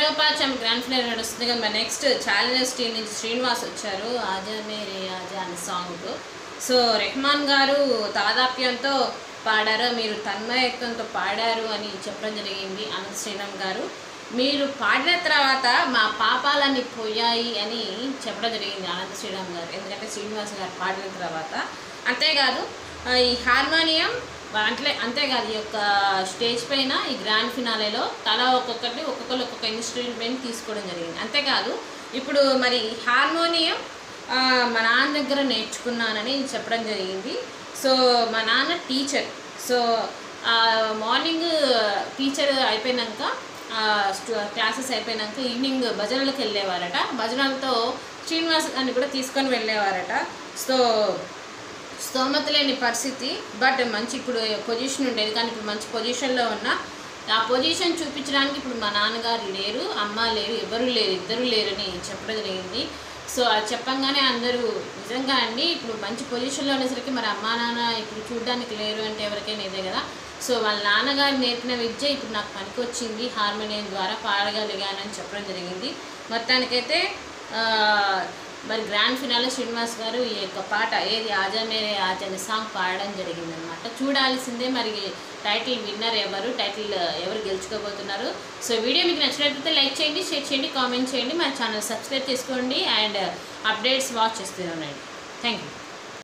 నాగపాచం grand phenol నడుస్తుంది కదా మరి నెక్స్ట్ ఛాలెంజర్స్ టీం నుంచి శ్రీనివాస్ వచ్చారు ఆజా మేరే ఆజా అనే సాంగ్ సో రెహమాన్ గారు తాదాప్యంతో పాడారు మీరు తన్మయత్వంతో పాడారు అని చెప్పడం జరిగింది అనంత శ్రీరామ్ గారు మీరు పాడిన తర్వాత మా పాపాలన్నీ పోయాయి అని చెప్పడం జరిగింది అనంత శ్రీరామ్ గారు ఎందుకంటే శ్రీనివాస్ గారు పాడిన తర్వాత అంతేకాదు ఆ, ఈ హార్మోనియం అంటే అంతేకాదు ఈ యొక్క స్టేజ్ పైన ఈ గ్రాండ్ ఫినాలేలో తలా ఒక్కొక్కటి ఒక్కొక్కరు ఒక్కొక్క ఇన్స్ట్రుమెంట్ తీసుకోవడం జరిగింది అంతేకాదు ఇప్పుడు మరి హార్మోనియం ఆ, మా నాన్న దగ్గర నేర్చుకున్నానని చెప్పడం జరిగింది సో మా నాన్న టీచర్ సో మార్నింగ్ టీచర్ అయిపోయినాక క్లాసెస్ అయిపోయినాక ఈవినింగ్ భజనలకు వెళ్ళేవారట భజనలతో శ్రీనివాస్ గారిని కూడా తీసుకొని వెళ్ళేవారట సో స్తోమత లేని పరిస్థితి బట్ మంచి ఇప్పుడు పొజిషన్ ఉండేది కానీ ఇప్పుడు మంచి పొజిషన్లో ఉన్న ఆ పొజిషన్ చూపించడానికి ఇప్పుడు మా నాన్నగారు లేరు అమ్మ లేరు ఎవరు లేరు ఇద్దరు లేరని చెప్పడం జరిగింది సో అది చెప్పంగానే అందరూ నిజంగా అండి ఇప్పుడు మంచి పొజిషన్లో ఉండేసరికి మరి అమ్మా నాన్న ఇప్పుడు చూడడానికి లేరు అంటే ఎవరికైనా ఇదే కదా సో వాళ్ళ నాన్నగారు నేర్పిన విద్య ఇప్పుడు నాకు పనికొచ్చింది హార్మోనియం ద్వారా పాడగలిగానని చెప్పడం జరిగింది మొత్తానికైతే ఆ, మరి గ్రాండ్ ఫినాలే శ్రీనివాస్ గారు ఈ యొక్క పాట ఏది ఆజా మేరే ఆజా అనే సాంగ్ పాడడం జరిగిందనమాట చూడాల్సిందే మరి టైటిల్ విన్నర్ ఎవరు టైటిల్ ఎవరు గెలుచుకోబోతున్నారు సో వీడియో మీకు నచ్చినట్లయితే లైక్ చేయండి షేర్ చేయండి కామెంట్ చేయండి మా ఛానల్ సబ్స్క్రైబ్ చేసుకోండి అండ్ అప్డేట్స్ వాచ్ చేస్తూ ఉండండి థ్యాంక్ యూ